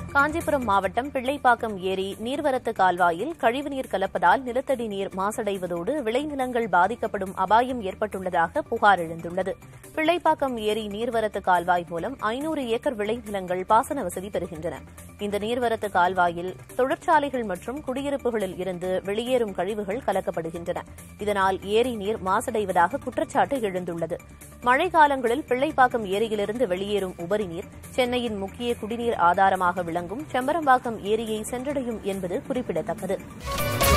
காஞ்சிபுரம் மாவட்டம் பிள்ளைப்பாக்கம் ஏரி நீர்வரத்து கால்வாயில் கழிவுநீர் கலப்பதால் நிலத்தடி நீர் மாசடைவதோடு விளைநிலங்கள் பாதிக்கப்படும் அபாயம் ஏற்பட்டுள்ளதாக புகார் எழுந்துள்ளது பிள்ளைப்பாக்கம் ஏரி நீர்வரத்து கால்வாய் மூலம் ஐநூறு ஏக்கர் விளைநிலங்கள் பாசன வசதி பெறுகின்றன இந்த நீர்வரத்து கால்வாயில் தொழிற்சாலைகள் மற்றும் குடியிருப்புகளில் இருந்து வெளியேறும் கழிவுகள் கலக்கப்படுகின்றன இதனால் ஏரி நீர் மாசடைவதாக குற்றச்சாட்டு எழுந்துள்ளது மழை காலங்களில் பிள்ளைப்பாக்கம் ஏரியிலிருந்து வெளியேறும் உபரி நீர் சென்னையின் முக்கிய குடிநீர் ஆதாரமாக விளங்கும் செம்பரம்பாக்கம் ஏரியை சென்றடையும் என்பது குறிப்பிடத்தக்கது